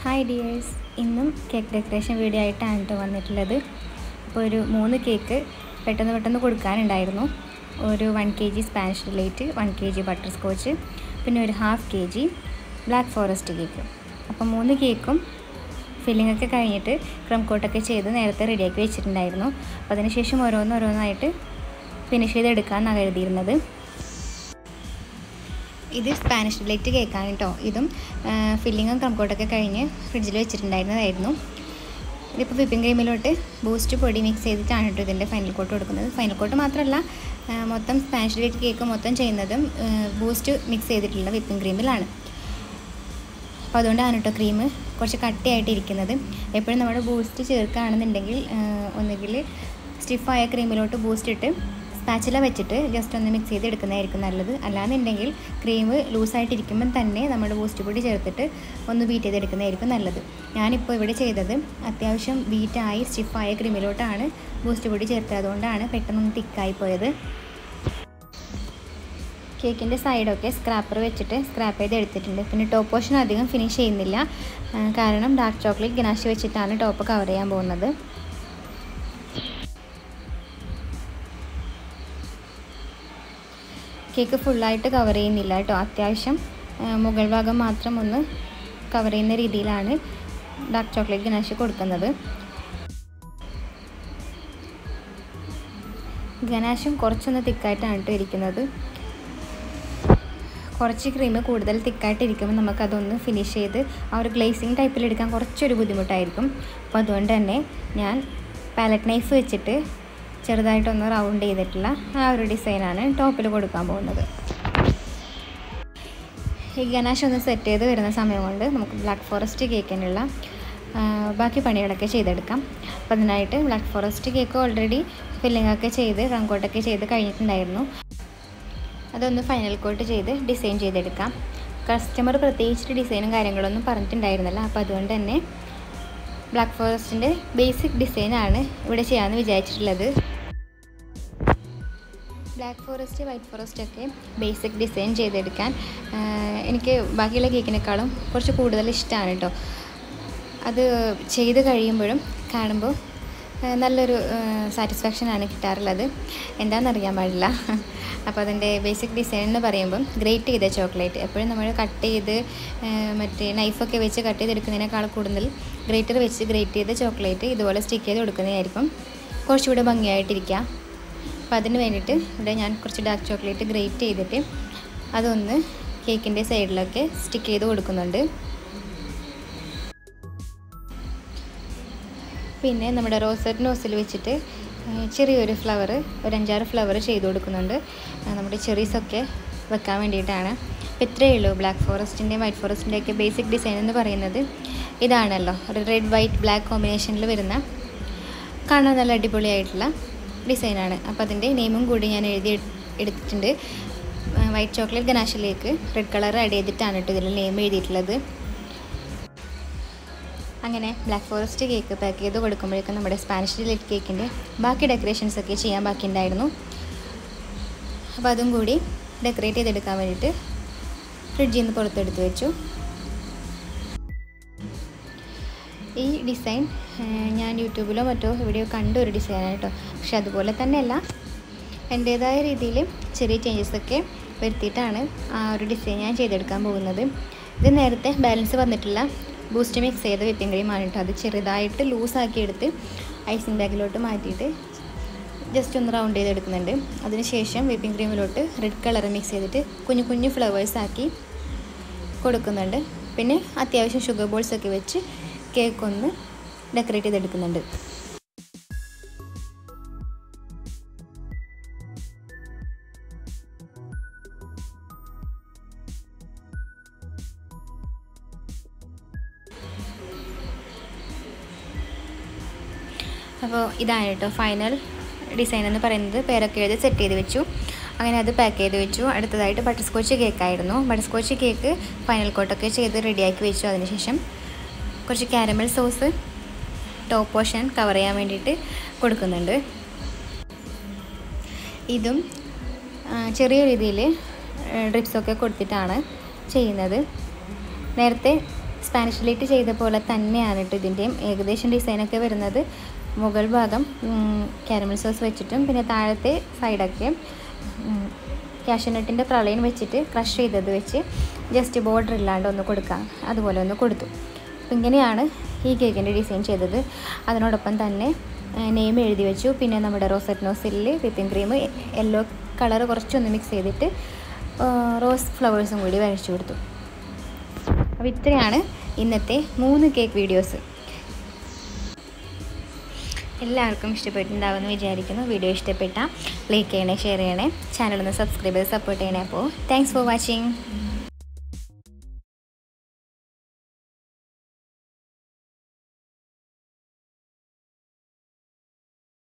hi dears ഇന്നും cake decoration video ആയിട്ടാണ് കേട്ടോ വന്നിട്ടുള്ളത് അപ്പോൾ ഒരു മൂന്ന് കേക്ക് പെട്ടെന്ന് പെട്ടെന്ന് കൊടുക്കാനുണ്ടായിരുന്നു ഒരു one K G Spanish delight one K G butterscotch പിന്നെ ഒരു half K G black forest cake അപ്പോൾ മൂന്ന് കേക്കും ഫില്ലിംഗ് ഒക്കെ കഴിഞ്ഞിട്ട് ക്രം കോട്ടൊക്കെ ചെയ്ത് നേരത്തെ റെഡിയാക്കി വെച്ചിട്ടുണ്ടായിരുന്നു അപ്പോൾ അതിനുശേഷം ഓരോന്നോരോന്നായിട്ട് ഫിനിഷ് ചെയ്തെടുക്കാമെന്നാണ് കരുതിയിരുന്നത് ഇത് സ്പാനിഷ് ഡിലൈറ്റ് കേക്കാണ് കേട്ടോ ഇതും ഫില്ലിങ്ങും ക്രംകോട്ടൊക്കെ കഴിഞ്ഞ് ഫ്രിഡ്ജിൽ വെച്ചിട്ടുണ്ടായിരുന്നതായിരുന്നു ഇതിപ്പോൾ വിപ്പിംഗ് ക്രീമിലോട്ട് ബൂസ്റ്റ് പൊടി മിക്സ് ചെയ്തിട്ടാണ് കേട്ടോ ഇതിൻ്റെ ഫൈനൽ കോട്ട് കൊടുക്കുന്നത് ഫൈനൽ കോട്ട് മാത്രമല്ല ആ, മൊത്തം സ്പാനിഷ് ഡിലൈറ്റ് കേക്ക് മൊത്തം ചെയ്യുന്നതും ബൂസ്റ്റ് മിക്സ് ചെയ്തിട്ടുള്ള വിപ്പിംഗ് ക്രീമിലാണ് അപ്പോൾ അതുകൊണ്ടാണ് കേട്ടോ ക്രീം കുറച്ച് കട്ടിയായിട്ട് ഇരിക്കുന്നത് എപ്പോഴും നമ്മൾ ബൂസ്റ്റ് ചേർക്കുകയാണെന്നുണ്ടെങ്കിൽ ഒന്നുകിൽ സ്റ്റിഫായ ക്രീമിലോട്ട് ബൂസ്റ്റ് ഇട്ട് സ്പാച്ചില വെച്ചിട്ട് ജസ്റ്റ് ഒന്ന് മിക്സ് ചെയ്ത് എടുക്കുന്നതായിരിക്കും നല്ലത് അല്ലാന്നുണ്ടെങ്കിൽ ക്രീം ലൂസായിട്ടിരിക്കുമ്പം തന്നെ നമ്മൾ ബൂസ്റ്റ് പൊടി ചേർത്തിട്ട് ഒന്ന് ബീറ്റ് ചെയ്തെടുക്കുന്നതായിരിക്കും നല്ലത് ഞാനിപ്പോൾ ഇവിടെ ചെയ്തത് അത്യാവശ്യം ബീറ്റായി സ്റ്റിഫായ ക്രീമിലോട്ടാണ് ബൂസ്റ്റ് പൊടി ചേർത്തത് അതുകൊണ്ടാണ് പെട്ടെന്നൊന്ന് തിക്കായി പോയത് കേക്കിൻ്റെ സൈഡൊക്കെ സ്ക്രാപ്പർ വെച്ചിട്ട് സ്ക്രാപ്പ് ചെയ്ത് എടുത്തിട്ടുണ്ട് പിന്നെ ടോപ്പ് പോർഷൻ അധികം ഫിനിഷ് ചെയ്യുന്നില്ല ആ, കാരണം ഡാർക്ക് ചോക്ലേറ്റ് ഗനാശി വെച്ചിട്ടാണ് ടോപ്പ് കവർ ചെയ്യാൻ പോകുന്നത് കേക്ക് ഫുള്ളായിട്ട് കവർ ചെയ്യുന്നില്ല കേട്ടോ അത്യാവശ്യം ആ, മുകൾ ഭാഗം മാത്രം ഒന്ന് കവർ ചെയ്യുന്ന രീതിയിലാണ് ഡാർക്ക് ചോക്ലേറ്റ് ഗനാശി കൊടുക്കുന്നത് ഗനാശം കുറച്ചൊന്ന് തിക്കായിട്ടാണ് കേട്ടോ ഇരിക്കുന്നത് കുറച്ച് ക്രീം കൂടുതൽ തിക്കായിട്ട് ഇരിക്കുമ്പോൾ നമുക്കതൊന്ന് ഫിനിഷ് ചെയ്ത് ആ ഒരു ഗ്ലേസിങ് ടൈപ്പിൽ എടുക്കാൻ കുറച്ചൊരു ബുദ്ധിമുട്ടായിരിക്കും അപ്പോൾ അതുകൊണ്ട് തന്നെ ഞാൻ പാലറ്റ് നൈഫ് വെച്ചിട്ട് ചെറുതായിട്ടൊന്ന് റൗണ്ട് ചെയ്തിട്ടുള്ള ആ ഒരു ഡിസൈനാണ് ടോപ്പിൽ കൊടുക്കാൻ പോകുന്നത് ഈ ഗനാശ് ഒന്ന് സെറ്റ് ചെയ്ത് വരുന്ന സമയം കൊണ്ട് നമുക്ക് ബ്ലാക്ക് ഫോറസ്റ്റ് കേക്കിനുള്ള ആ, ബാക്കി പണികളൊക്കെ ചെയ്തെടുക്കാം അപ്പോൾ അതിനായിട്ട് black forest cake already filling ഒക്കെ ചെയ്ത് റങ്കോട്ടൊക്കെ ചെയ്ത് കഴിഞ്ഞിട്ടുണ്ടായിരുന്നു അതൊന്ന് ഫൈനൽ കോട്ട് ചെയ്ത് ഡിസൈൻ ചെയ്തെടുക്കാം കസ്റ്റമർ പ്രത്യേകിച്ചിട്ട് ഡിസൈനും കാര്യങ്ങളൊന്നും പറഞ്ഞിട്ടുണ്ടായിരുന്നില്ല അപ്പോൾ അതുകൊണ്ട് തന്നെ ബ്ലാക്ക് ഫോറസ്റ്റിൻ്റെ ബേസിക് ഡിസൈനാണ് ഇവിടെ ചെയ്യാമെന്ന് വിചാരിച്ചിട്ടുള്ളത് ബ്ലാക്ക് ഫോറസ്റ്റ് വൈറ്റ് ഫോറസ്റ്റ് ഒക്കെ ബേസിക് ഡിസൈൻ ചെയ്തെടുക്കാൻ ആ, എനിക്ക് ബാക്കിയുള്ള കേക്കിനേക്കാളും കുറച്ച് കൂടുതൽ ഇഷ്ടമാണ് കേട്ടോ അത് ചെയ്ത് കഴിയുമ്പോഴും കാണുമ്പോൾ ആ, നല്ലൊരു സാറ്റിസ്ഫാക്ഷനാണ് കിട്ടാറുള്ളത് എന്താണെന്നറിയാൻ പാടില്ല അപ്പോൾ അതിൻ്റെ ബേസിക് ഡിസൈൻ എന്ന് പറയുമ്പം ഗ്രേറ്റ് ചെയ്ത ചോക്ലേറ്റ് എപ്പോഴും നമ്മൾ കട്ട് ചെയ്ത് ആ, മറ്റേ നൈഫൊക്കെ വെച്ച് കട്ട് ചെയ്തെടുക്കുന്നതിനേക്കാൾ കൂടുതൽ ഗ്രേറ്റർ വെച്ച് ഗ്രേറ്റ് ചെയ്ത ചോക്ലേറ്റ് ഇതുപോലെ സ്റ്റിക്ക് ചെയ്ത് കൊടുക്കുന്നതായിരിക്കും കുറച്ചുകൂടെ ഭംഗിയായിട്ടിരിക്കുക അപ്പോൾ അതിന് വേണ്ടിയിട്ട് ഇവിടെ ഞാൻ കുറച്ച് ഡാർക്ക് ചോക്ലേറ്റ് ഗ്രേറ്റ് ചെയ്തിട്ട് അതൊന്ന് കേക്കിൻ്റെ സൈഡിലൊക്കെ സ്റ്റിക്ക് ചെയ്ത് കൊടുക്കുന്നുണ്ട് പിന്നെ നമ്മുടെ റോസറ്റ് നോസിൽ വെച്ചിട്ട് ആ, ചെറിയൊരു ഫ്ലവർ ഒരു അഞ്ചാറ് ഫ്ലവർ ചെയ്ത് കൊടുക്കുന്നുണ്ട് ആ, നമ്മുടെ ചെറീസൊക്കെ വെക്കാൻ വേണ്ടിയിട്ടാണ് അപ്പോൾ ഇത്രയേ ഉള്ളൂ ബ്ലാക്ക് ഫോറസ്റ്റിൻ്റെയും വൈറ്റ് ഫോറസ്റ്റിൻ്റെ ഒക്കെ ബേസിക് ഡിസൈൻ എന്ന് പറയുന്നത് ഇതാണല്ലോ ഒരു റെഡ് വൈറ്റ് ബ്ലാക്ക് കോമ്പിനേഷനിൽ വരുന്ന കാണാൻ നല്ല അടിപൊളിയായിട്ടുള്ള ഡിസൈനാണ് അപ്പോൾ അതിൻ്റെ നെയിമും കൂടി ഞാൻ എഴുതി എട്- എടുത്തിട്ടുണ്ട് വൈറ്റ് ചോക്ലേറ്റ് ഗനാഷിലേക്ക് റെഡ് കളർ ആഡ് ചെയ്തിട്ടാണ് കേട്ടോ ഇതിൽ നെയിം എഴുതിയിട്ടുള്ളത് അങ്ങനെ ബ്ലാക്ക് ഫോറസ്റ്റ് കേക്ക് പാക്ക് ചെയ്ത് കൊടുക്കുമ്പോഴേക്കും നമ്മുടെ സ്പാനിഷ് ഡിലൈറ്റ് കേക്കിൻ്റെ ബാക്കി ഡെക്കറേഷൻസ് ഒക്കെ ചെയ്യാൻ ബാക്കിയുണ്ടായിരുന്നു അപ്പോൾ അതും കൂടി ഡെക്കറേറ്റ് ചെയ്തെടുക്കാൻ വേണ്ടിയിട്ട് ഫ്രിഡ്ജിൽ നിന്ന് പുറത്തെടുത്ത് വെച്ചു ഈ ഡിസൈൻ ഞാൻ യൂട്യൂബിലോ മറ്റോ എവിടെയോ കണ്ട ഒരു ഡിസൈനാണ് കേട്ടോ പക്ഷെ അതുപോലെ തന്നെയല്ല എൻ്റേതായ രീതിയിൽ ചെറിയ ചേഞ്ചസ് ഒക്കെ വരുത്തിയിട്ടാണ് ആ ഒരു ഡിസൈൻ ഞാൻ ചെയ്തെടുക്കാൻ പോകുന്നത് ഇത് നേരത്തെ ബാലൻസ് വന്നിട്ടുള്ള ബൂസ്റ്റ് മിക്സ് ചെയ്ത വിപ്പിംഗ് ക്രീമാണ് കേട്ടോ അത് ചെറുതായിട്ട് ലൂസാക്കി എടുത്ത് ഐസിങ് ബാഗിലോട്ട് മാറ്റിയിട്ട് ജസ്റ്റ് ഒന്ന് റൗണ്ട് ചെയ്തെടുക്കുന്നുണ്ട് അതിനുശേഷം വിപ്പിംഗ് ക്രീമിലോട്ട് റെഡ് കളർ മിക്സ് ചെയ്തിട്ട് കുഞ്ഞു കുഞ്ഞു ഫ്ലവേഴ്സ് ആക്കി കൊടുക്കുന്നുണ്ട് പിന്നെ അത്യാവശ്യം ഷുഗർ ബോൾസ് ഒക്കെ വെച്ച് കേക്ക് ഒന്ന് ഡെക്കറേറ്റ് ചെയ്തെടുക്കുന്നുണ്ട് അപ്പോൾ ഇതാണ് കേട്ടോ ഫൈനൽ ഡിസൈൻ എന്ന് പറയുന്നത് പേരൊക്കെ എഴുതി സെറ്റ് ചെയ്ത് വെച്ചു അങ്ങനെ അത് പാക്ക് ചെയ്ത് വെച്ചു അടുത്തതായിട്ട് ബട്ടർ സ്കോച്ച് കേക്കായിരുന്നു ബട്ടർ സ്കോച്ച് കേക്ക് ഫൈനൽ കോട്ടൊക്കെ ചെയ്ത് റെഡിയാക്കി വെച്ചു അതിനുശേഷം കുറച്ച് caramel sauce top portion cover ചെയ്യാൻ വേണ്ടിയിട്ട് കൊടുക്കുന്നുണ്ട് ഇതും ആ, ചെറിയ രീതിയിൽ ഡ്രിപ്സൊക്കെ കൊടുത്തിട്ടാണ് ചെയ്യുന്നത് നേരത്തെ സ്പാനിഷ് ഡിലൈറ്റ് ചെയ്ത പോലെ തന്നെയാണ് കേട്ടോ ഇതിൻ്റെയും ഏകദേശം ഡിസൈനൊക്കെ വരുന്നത് മുകൾ ഭാഗം കാരമൽ സോസ് വെച്ചിട്ടും പിന്നെ താഴത്തെ സൈഡൊക്കെ കാഷ്യനട്ടിൻ്റെ പ്രളയം വെച്ചിട്ട് ക്രഷ് ചെയ്തത് വെച്ച് ജസ്റ്റ് ബോർഡർ ഇല്ലാണ്ട് ഒന്ന് കൊടുക്കാം അതുപോലെ ഒന്ന് കൊടുത്തു അപ്പം ഇങ്ങനെയാണ് ഈ കേക്കിൻ്റെ ഡിസൈൻ ചെയ്തത് അതിനോടൊപ്പം തന്നെ നെയിം എഴുതി വെച്ചു പിന്നെ നമ്മുടെ റോസറ്റ് നോസിലിൽ വിപ്പിംഗ് ക്രീം യെല്ലോ കളർ കുറച്ചൊന്ന് മിക്സ് ചെയ്തിട്ട് റോസ് ഫ്ലവേഴ്സും കൂടി വരച്ചു കൊടുത്തു അപ്പോൾ ഇത്രയാണ് ഇന്നത്തെ മൂന്ന് കേക്ക് വീഡിയോസ് എല്ലാവർക്കും ഇഷ്ടപ്പെട്ടിട്ടുണ്ടാവുമെന്ന് വിചാരിക്കുന്നു വീഡിയോ ഇഷ്ടപ്പെട്ടാൽ ലൈക്ക് ചെയ്യണേ ഷെയർ ചെയ്യണേ ചാനലൊന്ന് സബ്സ്ക്രൈബ് ചെയ്ത് സപ്പോർട്ട് ചെയ്യണേ അപ്പോൾ താങ്ക്സ് ഫോർ വാച്ചിങ്